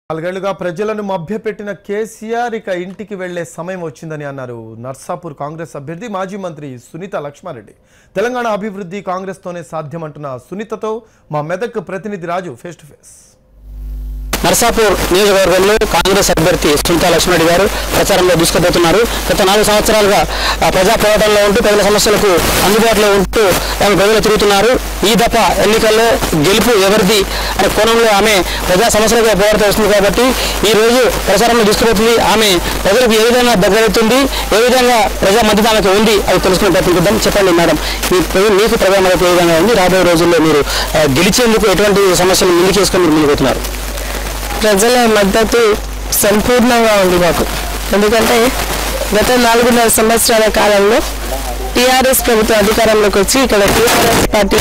నాలుగేళ్లుగా ప్రజలను మభ్యపెట్టిన కేసీఆర్ ఇక ఇంటికి వెళ్లే సమయం వచ్చిందని అన్నారు నర్సాపూర్ కాంగ్రెస్ అభ్యర్థి మాజీ మంత్రి సునీత లక్ష్మారెడ్డి తెలంగాణ అభివృద్ధి కాంగ్రెస్తోనే సాధ్యమంటున్న సునీతతో మా మెదక్ ప్రతినిధి Raju face to face Narsapur నియోజకవర్గంలో కాంగ్రెస్ అభ్యర్థి సునీతా లక్ష్మణరెడ్డి గారు ప్రచారంలో దూసుకుపోతున్నారు గత నాలుగు సంవత్సరాలుగా ఆ, ప్రజా పోరాటంలో ఉంటూ ప్రజల సమస్యలకు అందుబాటులో ఉంటూ ఆమె ప్రజలు తిరుగుతున్నారు ఈ దఫ ఎన్నికల్లో గెలుపు ఎవరిది అనే కోణంలో ఆమె ప్రజా సమస్యలకు పోరాటం వస్తుంది కాబట్టి ఈ రోజు ప్రచారంలో దూసుకుపోతుంది ఆమె ప్రజలకు ఏ విధంగా దగ్గరవుతుంది ఏ విధంగా ప్రజా మద్దతు ఆమెకు ఉంది అది తెలుసుకునే ప్రయత్నం చేద్దాం చెప్పండి మేడం మీ ప్రజ- మీకు ప్రజా మద్దతు ఏ విధంగా ఉంది రాబోయే రోజుల్లో మీరు ఆ, గెలిచేందుకు ఎటువంటి సమస్యలు ముందుకు చేసుకొని మీరు ముందుకు పోతున్నారు ప్రజల మద్దతు సంపూర్ణంగా ఉంది మాకు ఎందుకంటే గత నాలుగున్నర సంవత్సరాల కాలంలో టీఆర్ఎస్ ప్రభుత్వం అధికారంలోకి వచ్చి ఇక్కడ టీఆర్ఎస్ పార్టీ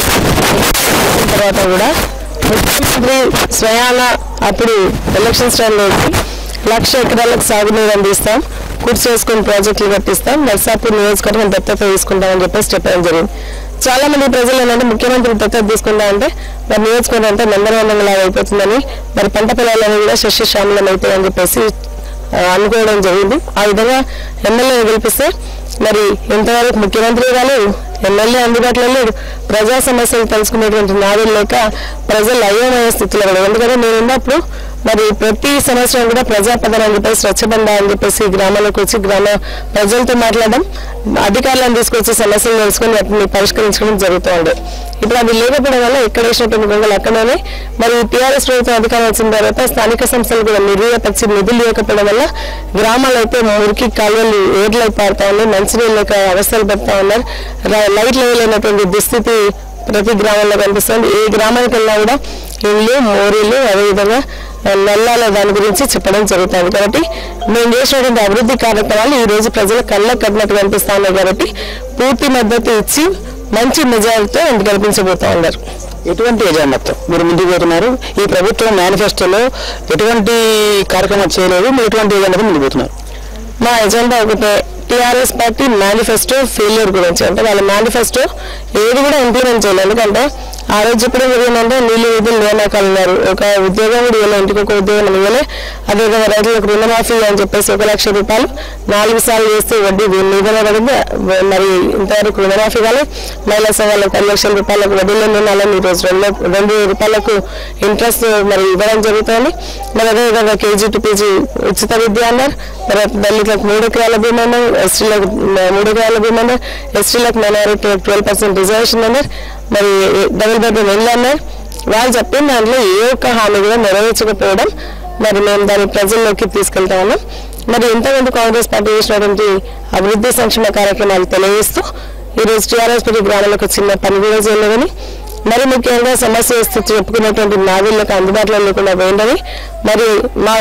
తర్వాత కూడా ముఖ్యమంత్రి స్వయాన అప్పుడు ఎలక్షన్స్ టైంలో వచ్చి లక్ష ఎకరాలకు సాగునీరు అందిస్తాం కుర్చీ చేసుకుని ప్రాజెక్టులు కట్టిస్తాం నర్సాపూర్ నియోజకవర్గం దత్తత తీసుకుంటామని చెప్పేసి చెప్పడం జరిగింది చాలా మంది ప్రజలు ఏంటంటే ముఖ్యమంత్రి దత్తత తీసుకుంటా అంటే మరి నియోజకవర్గం అంటే నందనవనంగా అయిపోతుందని మరి పంట పొలాలను కూడా శస్యశ్యామలం అవుతాయని చెప్పేసి ఆ, అనుకోవడం జరిగింది ఆ విధంగా ఎమ్మెల్యే గెలిపిస్తే మరి ఎంతవరకు ముఖ్యమంత్రి కాలేదు ఎమ్మెల్యే అందుబాటులో లేడు ప్రజా సమస్యలు తెలుసుకునేటువంటి నాదులు లేక ప్రజలు అయోమయ స్థితిలో కూడా ఎందుకంటే నేను ఉన్నప్పుడు మరి ప్రతి సంవత్సరం కూడా ప్రజాపదన అని చెప్పేసి స్వచ్ఛబండ అని చెప్పేసి గ్రామాలకు వచ్చి గ్రామ ప్రజలతో మాట్లాడడం అధికారులను తీసుకొచ్చి సమస్యలు తెలుసుకొని వాటిని పరిష్కరించడం జరుగుతూ ఉండే ఇప్పుడు అది లేకపోవడం వల్ల ఎక్కడ వేసినటువంటి గొంగలు అక్కడనే మరి టీఆర్ఎస్ ప్రభుత్వం అధికారం వచ్చిన తర్వాత స్థానిక సంస్థలు కూడా నిర్వహపరిచి నిధులు లేకపోవడం వల్ల గ్రామాలు అయితే మురికి కాలువలు ఏర్లై పారుతా ఉన్నాయి మంచినీళ్ళు లేక అవస్థలు పడుతూ ఉన్నారు ర- లైట్లు వేయలేనటువంటి దుస్థితి ప్రతి గ్రామంలో కనిపిస్తుంది ఏ గ్రామానికి వెళ్ళినా కూడా ఇళ్ళు మోరీలు అదేవిధంగా నల్లాల దాని గురించి చెప్పడం జరుగుతుంది కాబట్టి మేము చేసినటువంటి అభివృద్ధి కార్యక్రమాలు ఈ రోజు ప్రజల కళ్ళకు కట్టినట్టు కనిపిస్తా ఉన్నాయి కాబట్టి పూర్తి మద్దతు ఇచ్చి మంచి మెజారిటీతో గెలిపించబోతా ఉన్నారు ఎటువంటి ఎజెండాతో మీరు ముందుకు పోతున్నారు ఈ ప్రభుత్వం మేనిఫెస్టోలో ఎటువంటి కార్యక్రమం చేయలేదు మీరు ఎటువంటి ఎజెండాతో ముందుకు పోతున్నారు మా ఎజెండా ఒకటే టీఆర్ఎస్ పార్టీ మేనిఫెస్టో ఫెయిల్యూర్ గురించి అంటే వాళ్ళ మేనిఫెస్టో ఏది కూడా ఇంప్లిమెంట్ చేయలేదు ఎందుకంటే ఆ రోజు ఇప్పుడు ఏంటంటే నీళ్ళు విధులు నియామకాలు ఉన్నారు ఒక ఉద్యోగం కూడా ఇవ్వలే ఇంటికి ఒక ఉద్యోగం ఇవ్వలే అదేవిధంగా రైతులకు రుణమాఫీ అని చెప్పేసి ఒక లక్ష రూపాయలు నాలుగు సార్లు చేస్తే వడ్డీ నిధులు పడింది మరి ఇంతవరకు రుణమాఫీ కాలేదు మహిళా సంఘాలకు పది లక్షల రూపాయలకు వడ్డీలో నిన్నాలని ఈరోజు రెండు రెండు రూపాయలకు ఇంట్రెస్ట్ మరి ఇవ్వడం జరుగుతుంది మరి అదేవిధంగా కేజీ టు పీజీ ఉచిత విద్య అన్నారు తర్వాత దళితులకు మూడు ఎకరాల భూమి అన్నారు ఎస్టీలకు మూడు ఎకరాల భూమి అన్నారు ఎస్టీలకు మైనారిటీ ట్వెల్వ్ పర్సెంట్ రిజర్వేషన్ అన్నారు మరి డబుల్ బెడ్రూమ్ ఇల్లు అన్నారు వాళ్ళు చెప్పిన దాంట్లో ఏ ఒక్క హామీ కూడా నెరవేర్చకపోవడం మరి మేము దాన్ని ప్రజల్లోకి తీసుకెళ్తా ఉన్నాం మరి ఎంతమంది కాంగ్రెస్ పార్టీ చేసినటువంటి అభివృద్ధి సంక్షేమ కార్యక్రమాలు తెలియజేస్తూ ఈరోజు టీఆర్ఎస్ పార్టీ గ్రామాలకు చిన్న పని కూడా చేయలేదని మరి ముఖ్యంగా సమస్య వస్తే చెప్పుకున్నటువంటి నావీళ్ళకు అందుబాటులో లేకుండా పోయిందని మరి మా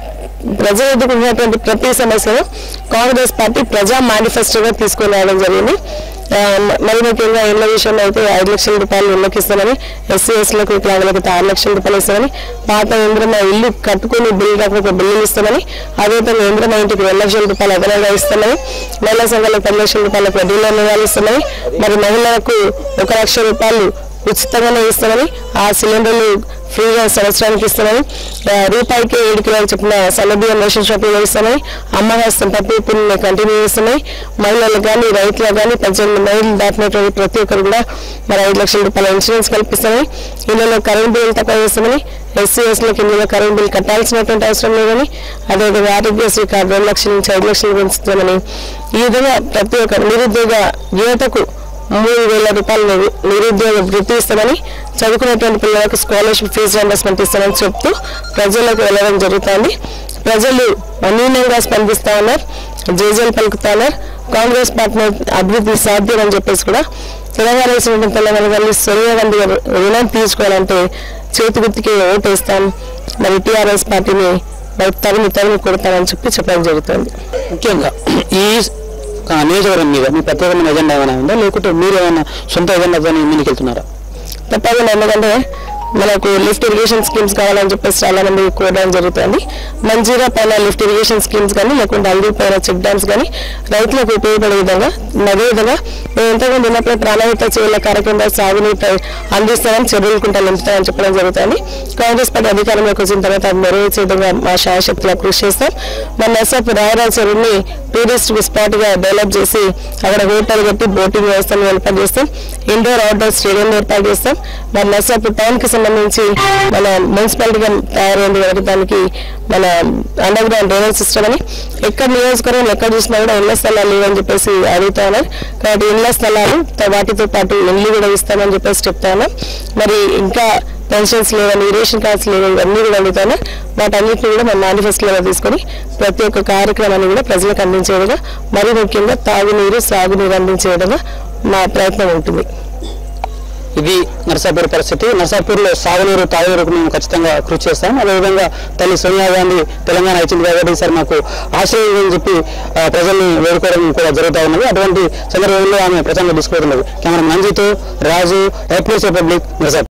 ప్రజలు ఎదుర్కొన్నటువంటి ప్రతి సమస్యను కాంగ్రెస్ పార్టీ ప్రజా మేనిఫెస్టోగా తీసుకొని రావడం జరిగింది ఆ, మ- మరి ముఖ్యంగా ఇళ్ల విషయంలో అయితే ఐదు లక్షల రూపాయలు ఇళ్ళకి ఇస్తామని ఎస్సీ ఎస్లకు వికలాంగులకు అయితే ఆరు లక్షల రూపాయలు ఇస్తామని పాత ఇంద్రమ ఇల్లు కట్టుకుని బిల్లు కాకపోతే బిల్లులు ఇస్తామని అదేవిధంగా ఇంద్రమ ఇంటికి రెండు లక్షల రూపాయలు అదనంగా ఇస్తామని మహిళా సంఘాలకు పది లక్షల రూపాయలకు వడ్డీలో నివాళి ఇస్తామని మరి మహిళలకు ఒక లక్ష రూపాయలు ఉచితంగానే ఇస్తామని ఆ సిలిండర్లు ఫ్రీగా సంవత్సరానికి ఇస్తామని ఆ, రూపాయికి ఏడు కిలోలు చెప్పిన సన్నబియ్యం రేషన్ షాపులు ఇస్తామని అమ్మ హస్తం పప్పు పిల్లల్ని కంటిన్యూ చేస్తున్నాయి మహిళలకు కానీ రైతులకు కానీ పద్దెనిమిది మైళ్ళు దాటినటువంటి ప్రతి ఒక్కరు కూడా మరి ఐదు లక్షల రూపాయల ఇన్సూరెన్స్ కల్పిస్తామని ఇళ్ళలో కరెంట్ బిల్లు తక్కువ చేస్తామని ఎస్సీ ఎస్లకు ఇందులో కరెంట్ బిల్ కట్టాల్సినటువంటి అవసరం లేదని అదేవిధంగా ఆరోగ్యశ్రీ కార్డు రెండు లక్షల నుంచి ఐదు లక్షలు పెంచుతామని ఈ విధంగా ప్రతి ఒక్క నిరుద్యోగ యువతకు మూడు వేల రూపాయలు నిరు- నిరుద్యోగ వృత్తి ఇస్తామని చదువుకున్నటువంటి పిల్లలకు స్కాలర్షిప్ ఫీజు రియంబర్స్మెంట్ ఇస్తామని చెప్తూ ప్రజలకు వెళ్ళడం జరుగుతుంది ప్రజలు అనూన్యంగా స్పందిస్తా ఉన్నారు జేజేలు పలుకుతా ఉన్నారు కాంగ్రెస్ పార్టీ అభివృద్ధి సాధ్యం అని చెప్పేసి కూడా తెలంగాణ వేసినటువంటి తెలంగాణ గారిని సోనియా గాంధీ గారు రుణం తీర్చుకోవాలంటే చేతి గుర్తుకి ఓటు వేస్తాం మరి టీఆర్ఎస్ పార్టీని మరి తరిమి తరిమి కొడతామని చెప్పి చెప్పడం జరుగుతుంది ముఖ్యంగా ఈ ఆ, నియోజకవర్గం మీద మీ ప్రత్యేకమైన ఎజెండా ఏమైనా ఉందా లేకుంటే మీరు ఏమైనా సొంత ఎజెండాతో ముందుకు వెళ్తున్నారా తప్పకుండా ఎందుకంటే మనకు లిఫ్ట్ ఇరిగేషన్ స్కీమ్స్ కావాలని చెప్పేసి చాలా మంది కోరడం జరుగుతుంది మంజీరా పైన లిఫ్ట్ ఇరిగేషన్ స్కీమ్స్ కానీ లేకుంటే అల్లి పైన చెక్ డ్యామ్స్ కానీ రైతులకు ఉపయోగపడే విధంగా అదేవిధంగా మేము ఇంతకుముందు ఉన్నప్పుడు ప్రాణహిత చేయాల కార్యక్రమంలో సాగునీరు అందిస్తామని చెరువులుకుంటా నింపుతామని చెప్పడం జరుగుతుంది కాంగ్రెస్ పార్టీ అధికారంలోకి వచ్చిన తర్వాత అది నెరవేర్చే విధంగా మా శాయశక్తిగా కృషి చేస్తాం మన నర్సాపు రాయరాజ చెరువుని టూరిస్ట్ స్పాట్ గా డెవలప్ చేసి అక్కడ హోటల్ కట్టి బోటింగ్ వ్యవస్థను ఏర్పాటు చేస్తాం ఇండోర్ అవుట్డోర్ స్టేడియం ఏర్పాటు చేస్తాం మన నర్సాపు టౌన్ కి సంబంధించి మన మున్సిపాలిటీగా తయారైంది కాబట్టి దానికి మన అండర్ గ్రౌండ్ డ్రైనేజ్ సిస్టమ్ అని ఎక్కడ నియోజకవర్గం ఎక్కడ చూసినా కూడా ఇళ్ల స్థలాలు లేవని చెప్పేసి అడుగుతా ఉన్నారు కాబట్టి ఇళ్ల స్థలాలు త- వాటితో పాటు ఇల్లు కూడా ఇస్తామని చెప్పేసి చెప్తా ఉన్నాం మరి ఇంకా పెన్షన్స్ లేవని రేషన్ కార్డ్స్ లేవు ఇవన్నీ కూడా అడుగుతాను వాటన్నిటిని కూడా మన మేనిఫెస్టోలో తీసుకొని ప్రతి ఒక్క కార్యక్రమాన్ని కూడా ప్రజలకు అందించే విధంగా మరీ ముఖ్యంగా తాగునీరు సాగునీరు అందించే విధంగా మా ప్రయత్నం ఉంటుంది ఇది నర్సాపూర్ పరిస్థితి నర్సాపూర్లో సాగునీరు తాగునీరుకు మేము ఖచ్చితంగా కృషి చేస్తాం అదేవిధంగా తల్లి సోనియా గాంధీ తెలంగాణ ఇచ్చింది కాబట్టి ఈసారి మాకు ఆశ్రయం అని చెప్పి ఆ, ప్రజల్ని వేడుకోవడం కూడా జరుగుతూ ఉన్నది అటువంటి సందర్భంలో ఆమె ప్రచారంలో తీసుకుంటున్నది కెమెరా మంజుతో రాజు ఎప్లూస్ పబ్లిక్ నర్సాపూర్